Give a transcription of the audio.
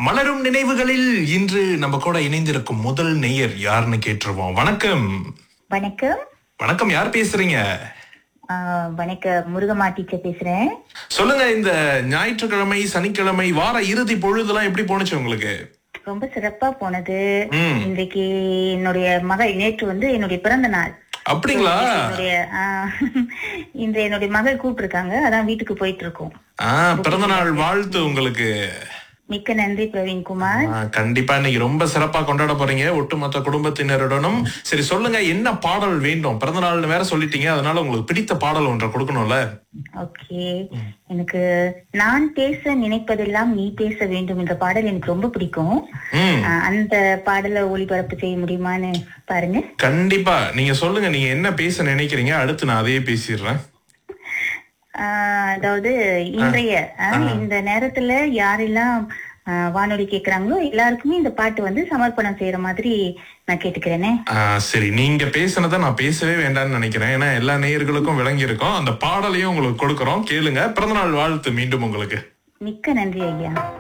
மலரும் நினைவுகளில் இன்று நம்ம கூட இணைந்திருக்கும் முதல் நேயர் யாருன்னு கேட்டுருவோம் வணக்கம் வணக்கம் வணக்கம் யார் பேசுறீங்க ஆஹ் வணக்கம் முருகமா டீச்சர் பேசுறேன் சொல்லுங்க இந்த ஞாயிற்றுக்கிழமை சனிக்கிழமை வார இறுதி பொழுதெல்லாம் எப்படி போனுச்சு உங்களுக்கு ரொம்ப சிறப்பா போனது ம். இன்றைக்கு என்னுடைய மகள் நேற்று வந்து என்னுடைய பிறந்த நாள் அப்படிங்களா என்னுடைய ஆஹ், இன்று என்னுடைய மகள் கூப்பிட்டிருக்காங்க அதான் வீட்டுக்கு போயிட்டு இருக்கோம் ஆஹ் பிறந்த நாள் வாழ்த்து உங்களுக்கு மிக்க நன்றி பிரவீன்குமார் ஆ, கண்டிப்பா இன்னைக்கு ரொம்ப சிறப்பா கொண்டாட போறீங்க ஒட்டுமொத்த குடும்பத்தினருடனும் சரி சொல்லுங்க என்ன பாடல் வேண்டும் பிறந்த நாள்னு வேற சொல்லிட்டீங்க அதனால உங்களுக்கு பிடித்த பாடல் ஒன்றை கொடுக்கணும்ல ஓகே எனக்கு நான் பேச நினைப்பதெல்லாம் நீ பேச வேண்டும் என்ற பாடல் எனக்கு ரொம்ப பிடிக்கும் ம் ஆஹ், அந்த பாடலை ஒளிபரப்பு செய்ய முடியுமான்னு பாருங்க கண்டிப்பா நீங்க சொல்லுங்க நீங்க என்ன பேச நினைக்கிறீங்க அடுத்து நான் அதையே பேசிடுறேன் ஆஹ் அதாவது இன்றைய ஆஹ் இந்த நேரத்துல யாரெல்லாம் ஆஹ் வானொலி கேக்குறாங்களோ எல்லாருக்குமே இந்த பாட்டு வந்து சமர்ப்பணம் செய்யற மாதிரி நான் கேட்டுக்கிறேனே ஆ, சரி நீங்க பேசுனதை நான் பேசவே வேண்டாம்னு நினைக்கிறேன் ஏன்னா எல்லா நேயர்களுக்கும் விளங்கி இருக்கும் அந்த பாடலையும் உங்களுக்கு கொடுக்கறோம் கேளுங்க பிறந்தநாள் வாழ்த்து மீண்டும் உங்களுக்கு மிக்க நன்றி ஐயா